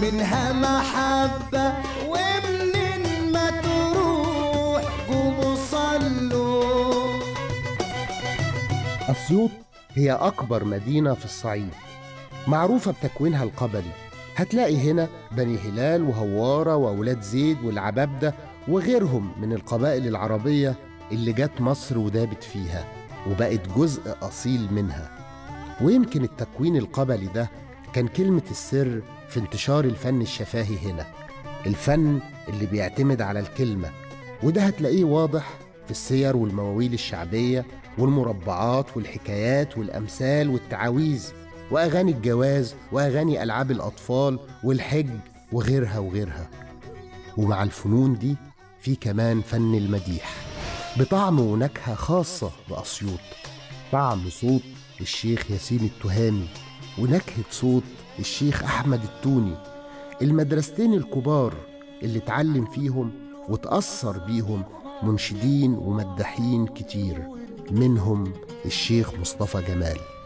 منها محبة ومنين ما تروح قوموا صلوا أسيوط هي أكبر مدينة في الصعيد معروفة بتكوينها القبلي هتلاقي هنا بني هلال وهوارة وأولاد زيد والعبابدة وغيرهم من القبائل العربية اللي جت مصر ودابت فيها وبقت جزء أصيل منها ويمكن التكوين القبلي ده كان كلمة السر في انتشار الفن الشفاهي هنا الفن اللي بيعتمد على الكلمة وده هتلاقيه واضح في السير والمواويل الشعبية والمربعات والحكايات والأمثال والتعاويذ وأغاني الجواز وأغاني ألعاب الأطفال والحج وغيرها وغيرها ومع الفنون دي في كمان فن المديح بطعم ونكهة خاصة بأسيوط طعم صوت الشيخ ياسين التهامي ونكهة صوت الشيخ أحمد التوني المدرستين الكبار اللي اتعلم فيهم وتأثر بيهم منشدين ومداحين كتير منهم الشيخ مصطفى جمال